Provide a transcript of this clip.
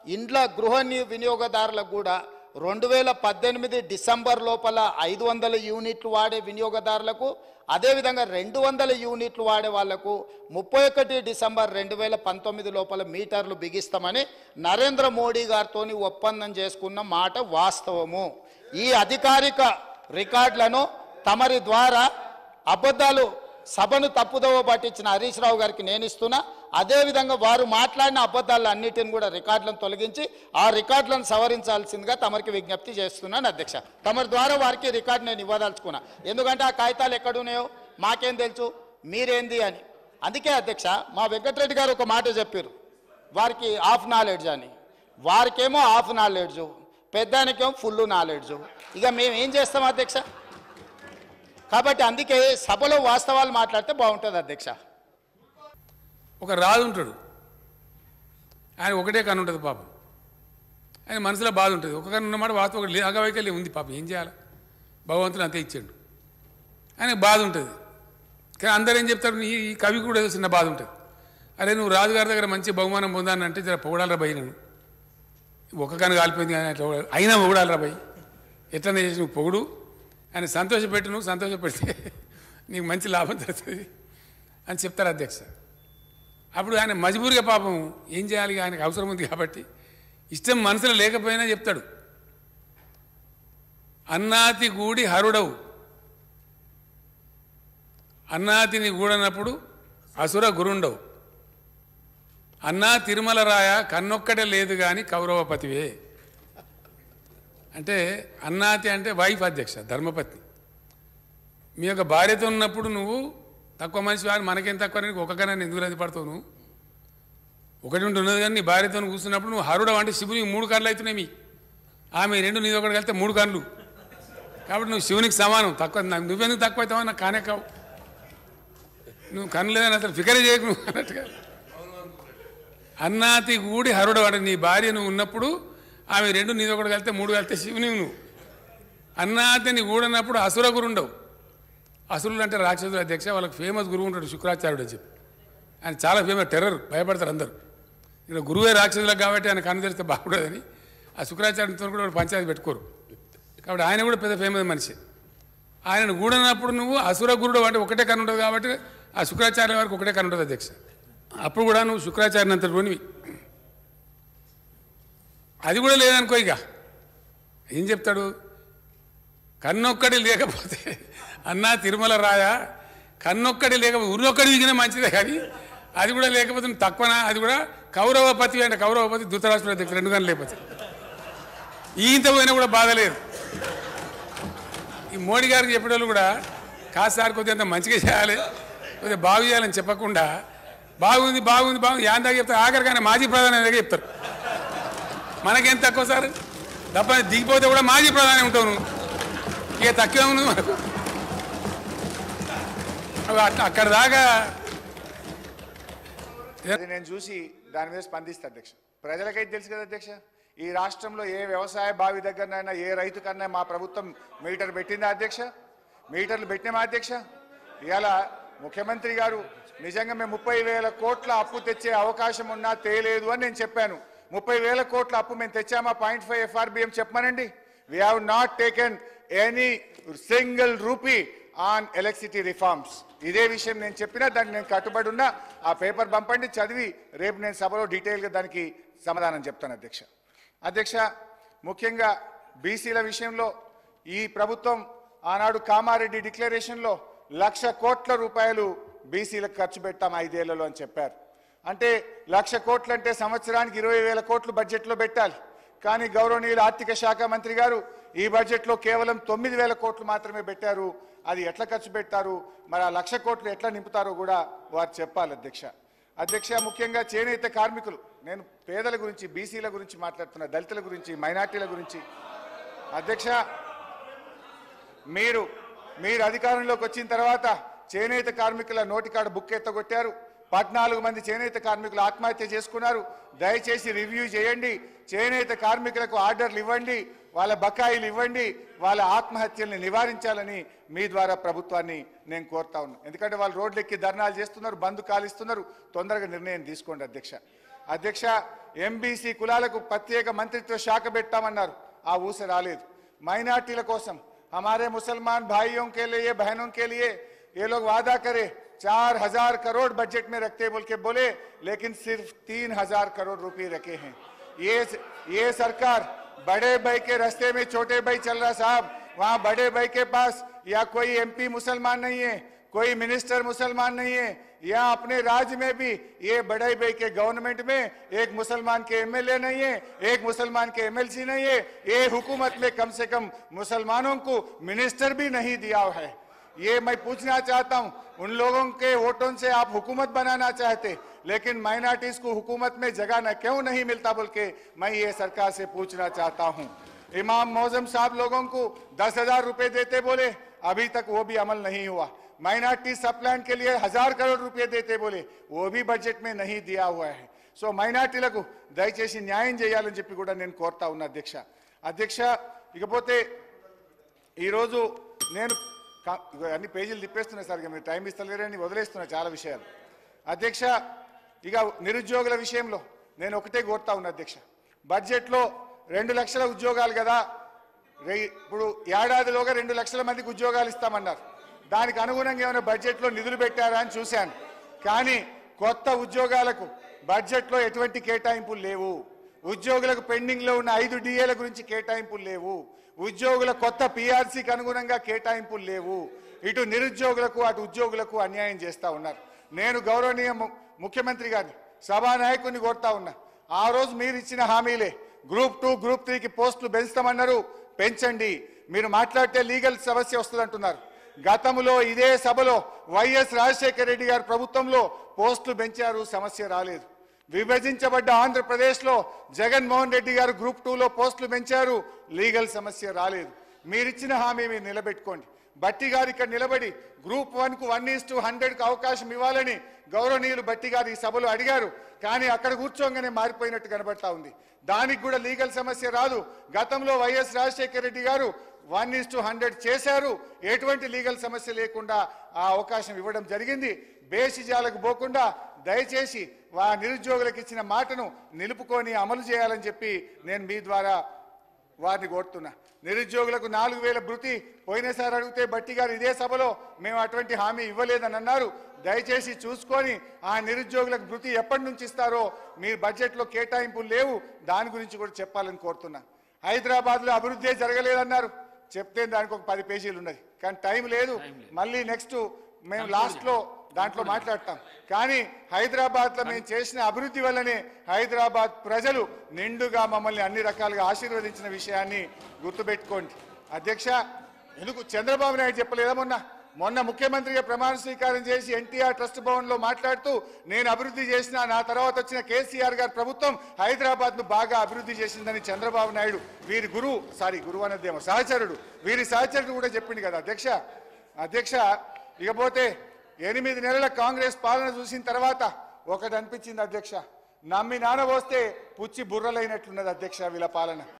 ఇండ్ల గృహ ని- వినియోగదారులకు కూడా రెండు వేల పద్దెనిమిది డిసెంబర్ లోపల ఐదు వందల యూనిట్లు వాడే వినియోగదారులకు అదేవిధంగా రెండు వందల యూనిట్లు వాడే వాళ్లకు ముప్పై ఒకటి డిసెంబర్ రెండు వేల పంతొమ్మిది లోపల మీటర్లు బిగిస్తామని నరేంద్ర మోడీ గారితో ఒప్పందం చేసుకున్న మాట వాస్తవము ఈ అధికారిక రికార్డులను తమరి ద్వారా అబద్ధాలు సభను తప్పుదోవ పట్టించిన హరీష్ రావు గారికి నేను ఇస్తున్నా అదేవిధంగా వారు మాట్లాడిన అబద్ధాలు అన్నిటిని కూడా రికార్డులను తొలగించి ఆ రికార్డులను సవరించాల్సిందిగా తమరికి విజ్ఞప్తి చేస్తున్నాను అధ్యక్ష తమరి ద్వారా వారికి రికార్డు నేను ఇవ్వదలుచుకున్నా ఎందుకంటే ఆ కాగితాలు ఎక్కడున్నాయో మాకేం తెలుసు మీరేంది అని అందుకే అధ్యక్ష మా వెంకటరెడ్డి గారు ఒక మాట చెప్పారు వారికి హాఫ్ నాలెడ్జ్ అని వారికేమో హాఫ్ నాలెడ్జ్ పెద్దానికేమో ఫుల్ నాలెడ్జ్ ఇక మేము ఏం చేస్తాం అధ్యక్ష కాబట్టి అందుకే సభలో వాస్తవాలు మాట్లాడితే బాగుంటుంది అధ్యక్ష ఒక రాజు ఉంటాడు ఆయన ఒకటే కన్ను ఉంటుంది పాపం ఆయన మనసులో బాధ ఉంటుంది ఒక కన్ను ఉన్నమాట వాస్తవం ఒకటి అగవైకల్యం ఉంది పాపం ఏం చేయాలి భగవంతుడు అంతే ఇచ్చాడు ఆయనకు బాధ ఉంటుంది కానీ అందరూ ఏం చెప్తారు నీ ఈ కవి కూడా ఏదో చిన్న బాధ ఉంటుంది అరే నువ్వు రాజుగారి దగ్గర మంచి బహుమానం పొందాను అంటే జర పొగడాలరా భయ్ నేను ఒక కన్ను కాలిపోయింది కానీ అట్లా పొగడాలి. అయినా పొగడాలరా భయ్ ఎట్లనే చేసి నువ్వు పొగుడు ఆయన సంతోషపెట్టు నువ్వు సంతోషపెడితే నీకు మంచి లాభం జరుగుతుంది అని చెప్తారు అధ్యక్ష అప్పుడు ఆయన మజబూరిగా పాపం ఏం చేయాలి ఆయనకు అవసరం ఉంది కాబట్టి ఇష్టం మనసులో లేకపోయినా చెప్తాడు అన్నాతి గూడి హరుడవు అన్నాతిని గూడనప్పుడు అసుర గురుండవు అన్నా తిరుమల రాయ కన్నొక్కటే లేదు కానీ కౌరవపతివే అంటే అన్నాతి అంటే వైఫ్ అధ్యక్ష ధర్మపత్ని మీ యొక్క భార్యతో ఉన్నప్పుడు నువ్వు తక్కువ మనిషి వారు మనకేం తక్కువ నీకు ఒక కన్నా ఎందుకు రద్దు పడతావు నువ్వు ఒకటి ఉండి ఉన్నది కానీ నీ భార్యతో కూర్చున్నప్పుడు నువ్వు హరుడు అంటే శివునికి మూడు కళ్ళు అవుతున్నాయి మీ ఆమె రెండు నీది ఒకటి కలిస్తే మూడు కళ్ళు కాబట్టి నువ్వు శివునికి సమానం తక్కువ నాకు నువ్వెందుకు తక్కువ అవుతావు నాకు కానే కావు నువ్వు కన్ను లేదని అసలు ఫికరే చేయకు నువ్వు అన్నట్టుగా అన్నాతి గూడి హరుడు అంటే నీ భార్య నువ్వు ఉన్నప్పుడు ఆమె రెండు నీది ఒకటి కలిస్తే మూడు కలిస్తే శివుని నువ్వు అన్నాతిని గూడనప్పుడు అసుర గురుండవు అసురులు అంటే రాక్షసులు అధ్యక్ష వాళ్ళకి ఫేమస్ గురువు ఉంటాడు శుక్రాచార్యుడు అని చెప్పి ఆయన చాలా ఫేమస్ టెర్రర్ భయపడతారు అందరూ ఇక్కడ గురువే రాక్షసులకు కాబట్టి ఆయన కన్ను తెరిస్తే బాగుండదని ఆ శుక్రాచార్యునితో కూడా వాడు పంచాయతీ పెట్టుకోరు కాబట్టి ఆయన కూడా పెద్ద ఫేమస్ మనిషి ఆయనను గూడనప్పుడు నువ్వు అసుర గురుడు అంటే ఒకటే కన్ను ఉంటుంది కాబట్టి ఆ శుక్రాచార్య వారికి ఒకటే కన్ను ఉంటుంది అధ్యక్ష అప్పుడు కూడా నువ్వు శుక్రాచార్య అంతటివి అది కూడా లేదనుకో ఇక ఏం చెప్తాడు కన్నొక్కడి లేకపోతే అన్నా తిరుమల రాయ కన్నొక్కడి లేకపోతే ఉరినొక్కడి దిగిన మంచిదే కానీ అది కూడా లేకపోతే నువ్వు తక్కువనా అది కూడా కౌరవపతి అంటే కౌరవపతి ధృతరాష్ట్ర అధ్యక్షుడు రెండు కానీ లేకపోతే ఈంత పోయినా కూడా బాధ లేదు ఈ మోడీ గారికి చెప్పేటోళ్ళు కూడా కాదు సార్ కొద్దిగా అంత మంచిగా చేయాలి కొద్దిగా బాగు చేయాలని చెప్పకుండా బాగుంది బాగుంది బాగుంది యాందాక చెప్తారు ఆఖరికైనా మాజీ ప్రధాని దగ్గర చెప్తారు మనకేం తక్కువ సార్ తప్ప దిగిపోతే కూడా మాజీ ప్రధాని ఉంటావు నువ్వు ఇక తక్కువ ఉంది మనకు అవి అట్లా అక్కడ దాకా అది నేను చూసి దాని మీద స్పందిస్తా అధ్యక్ష ప్రజలకైతే తెలుసు కదా అధ్యక్ష ఈ రాష్ట్రంలో ఏ వ్యవసాయ బావి దగ్గరనైనా ఏ రైతు కన్నా మా ప్రభుత్వం మీటర్ పెట్టిందా అధ్యక్ష మీటర్లు పెట్టినామా అధ్యక్ష ఇవాళ ముఖ్యమంత్రి గారు నిజంగా మేము ముప్పై వేల కోట్ల అప్పు తెచ్చే అవకాశం ఉన్నా తేలేదు అని నేను చెప్పాను ముప్పై వేల కోట్ల అప్పు మేము తెచ్చామా పాయింట్ ఫైవ్ ఎఫ్ఆర్బిఎం చెప్పమనండి we have not taken any single rupee on electricity reforms ఇదే విషయం నేను చెప్పినా దానికి నేను కట్టుబడి ఉన్నా ఆ పేపర్ పంపండి చదివి రేపు నేను సభలో డీటెయిల్గా దానికి సమాధానం చెప్తాను అధ్యక్ష అధ్యక్ష ముఖ్యంగా బీసీల విషయంలో ఈ ప్రభుత్వం ఆనాడు కామారెడ్డి డిక్లరేషన్లో లక్ష కోట్ల రూపాయలు బీసీలకు ఖర్చు పెట్టాం ఐదేళ్లలో అని చెప్పారు అంటే లక్ష కోట్లు అంటే సంవత్సరానికి ఇరవై వేల కోట్లు బడ్జెట్లో పెట్టాలి కానీ గౌరవనీయులు ఆర్థిక శాఖ మంత్రి గారు ఈ బడ్జెట్లో కేవలం తొమ్మిది వేల కోట్లు మాత్రమే పెట్టారు అది ఎట్లా ఖర్చు పెట్టారు మరి ఆ లక్ష కోట్లు ఎట్లా నింపుతారో కూడా వారు చెప్పాలి అధ్యక్ష అధ్యక్ష ముఖ్యంగా చేనేత కార్మికులు నేను పేదల గురించి బీసీల గురించి మాట్లాడుతున్నా దళితుల గురించి మైనార్టీల గురించి అధ్యక్ష మీరు మీరు అధికారంలోకి వచ్చిన తర్వాత చేనేత కార్మికుల నోటికాడ బుక్ ఎత్తగొట్టారు పద్నాలుగు మంది చేనేత కార్మికులు ఆత్మహత్య చేసుకున్నారు దయచేసి రివ్యూ చేయండి చేనేత కార్మికులకు ఆర్డర్లు ఇవ్వండి వాళ్ళ బకాయిలు ఇవ్వండి వాళ్ళ ఆత్మహత్యల్ని నివారించాలని మీ ద్వారా ప్రభుత్వాన్ని నేను కోరుతా ఉన్నా ఎందుకంటే వాళ్ళు రోడ్లెక్కి ధర్నాలు చేస్తున్నారు బంద్ కాలిస్తున్నారు తొందరగా నిర్ణయం తీసుకోండి అధ్యక్ష అధ్యక్ష ఎంబీసీ కులాలకు ప్రత్యేక మంత్రిత్వ శాఖ పెట్టామన్నారు ఆ ఊస రాలేదు మైనార్టీల కోసం हमारे मुसलमान भाइयों के लिए बहनों के लिए ये लोग वादा करे चार हजार करोड़ बजट में रखते बोल के बोले लेकिन सिर्फ तीन हजार करोड़ रुपए रखे हैं ये ये सरकार बड़े भाई के रास्ते में छोटे भाई चल रहा साहब वहाँ बड़े भाई के पास या कोई एमपी मुसलमान नहीं है कोई मिनिस्टर मुसलमान नहीं है या अपने राज्य में भी ये बड़े भाई के गवर्नमेंट में एक मुसलमान के एमएलए नहीं है एक मुसलमान के एमएलसी नहीं है ये हुकूमत में कम से कम मुसलमानों को मिनिस्टर भी नहीं दिया है ये मैं पूछना चाहता हूं उन लोगों के वोटों से आप हुकूमत बनाना चाहते लेकिन माइनॉरिटीज को हुकूमत में जगह न क्यों नहीं मिलता बोल के मैं ये सरकार से पूछना चाहता हूं इमाम मौजम साहब लोगों को दस हजार रुपए देते बोले अभी तक वो भी अमल नहीं हुआ माइनॉरिटी सब प्लान के लिए हजार करोड़ रुपए देते बोले वो भी बजट में नहीं दिया हुआ है సో మైనార్టీలకు దయచేసి న్యాయం చేయాలని చెప్పి కూడా నేను కోరుతా ఉన్నా అధ్యక్ష అధ్యక్ష ఇకపోతే ఈరోజు నేను కా- ఇగో అన్ని పేజీలు తిప్పేస్తున్నా సార్ ఇక మీరు టైం ఇస్తలేరని వదిలేస్తున్నా చాలా విషయాలు అధ్యక్ష ఇక నిరుద్యోగుల విషయంలో నేను ఒకటే కోరుతా ఉన్నా అధ్యక్ష బడ్జెట్లో రెండు లక్షల ఉద్యోగాలు కదా రె- ఇప్పుడు ఏడాదిలోగా రెండు లక్షల మందికి ఉద్యోగాలు ఇస్తామన్నారు దానికి అనుగుణంగా ఏమైనా బడ్జెట్లో నిధులు పెట్టారా అని చూశాను కానీ కొత్త ఉద్యోగాలకు బడ్జెట్లో ఎటువంటి కేటాయింపులు లేవు ఉద్యోగులకు పెండింగ్ లో ఉన్న ఐదు డిఏల గురించి కేటాయింపులు లేవు ఉద్యోగుల కొత్త పిఆర్సీకి అనుగుణంగా కేటాయింపులు లేవు ఇటు నిరుద్యోగులకు అటు ఉద్యోగులకు అన్యాయం చేస్తా ఉన్నారు నేను గౌరవనీయ ము- ముఖ్యమంత్రి గారిని సభానాయకుడిని కోరుతా ఉన్నా ఆ రోజు మీరు ఇచ్చిన హామీలే గ్రూప్ టూ గ్రూప్ త్రీకి పోస్టులు పెంచుతామన్నారు పెంచండి మీరు మాట్లాడితే లీగల్ సమస్య వస్తుంది అంటున్నారు గతంలో ఇదే సభలో వైఎస్ రాజశేఖర రెడ్డి గారి ప్రభుత్వంలో పోస్టులు పెంచారు సమస్య రాలేదు విభజించబడ్డ ఆంధ్రప్రదేశ్ లో జగన్మోహన్ రెడ్డి గారు గ్రూప్ టూలో పోస్టులు పెంచారు లీగల్ సమస్య రాలేదు మీరిచ్చిన హామీ మీరు నిలబెట్టుకోండి బట్టి గారు ఇక్కడ నిలబడి గ్రూప్ వన్ కు వన్ ఈస్ టు హండ్రెడ్ కు అవకాశం ఇవ్వాలని గౌరవనీయులు బట్టి గారు ఈ సభలో అడిగారు కానీ అక్కడ కూర్చోగానే మారిపోయినట్టు కనబడతా ఉంది దానికి కూడా లీగల్ సమస్య రాదు గతంలో వైఎస్ రాజశేఖర రెడ్డి గారు వన్ ఈస్ టు హండ్రెడ్ చేశారు ఎటువంటి లీగల్ సమస్య లేకుండా ఆ అవకాశం ఇవ్వడం జరిగింది బేసిజాలకు పోకుండా దయచేసి వా నిరుద్యోగులకు ఇచ్చిన మాటను నిలుపుకొని అమలు చేయాలని చెప్పి నేను మీ ద్వారా వారిని కోరుతున్నా నిరుద్యోగులకు నాలుగు వేల భృతి పోయినసారి అడిగితే బట్టి గారు ఇదే సభలో మేము అటువంటి హామీ ఇవ్వలేదని అన్నారు దయచేసి చూసుకొని ఆ నిరుద్యోగులకు భృతి ఎప్పటి నుంచి ఇస్తారో మీ బడ్జెట్లో కేటాయింపులు లేవు దాని గురించి కూడా చెప్పాలని కోరుతున్నా హైదరాబాద్లో అభివృద్ధి జరగలేదన్నారు చెప్తే దానికి ఒక పది పేజీలు ఉన్నది కానీ టైం లేదు మళ్ళీ నెక్స్ట్ మేము లాస్ట్ లో దాంట్లో మాట్లాడతాం కానీ హైదరాబాద్ లో మేము చేసిన అభివృద్ధి వల్లనే హైదరాబాద్ ప్రజలు నిండుగా మమ్మల్ని అన్ని రకాలుగా ఆశీర్వదించిన విషయాన్ని గుర్తుపెట్టుకోండి అధ్యక్ష ఎందుకు చంద్రబాబు నాయుడు చెప్పలేదా మొన్న మొన్న ముఖ్యమంత్రిగా ప్రమాణ స్వీకారం చేసి ఎన్టీఆర్ ట్రస్ట్ భవన్ లో మాట్లాడుతూ నేను అభివృద్ధి చేసిన నా తర్వాత వచ్చిన కేసీఆర్ గారి ప్రభుత్వం హైదరాబాద్ ను బాగా అభివృద్ధి చేసిందని చంద్రబాబు నాయుడు వీరి గురువు సారీ గురువు అనేదేమో సహచరుడు వీరి సహచరుడు కూడా చెప్పింది కదా అధ్యక్ష అధ్యక్ష ఇకపోతే ఎనిమిది నెలల కాంగ్రెస్ పాలన చూసిన తర్వాత ఒకటి అనిపించింది అధ్యక్ష నమ్మి నానబోస్తే పుచ్చి బుర్రలైనట్లున్నది అధ్యక్ష వీళ్ళ పాలన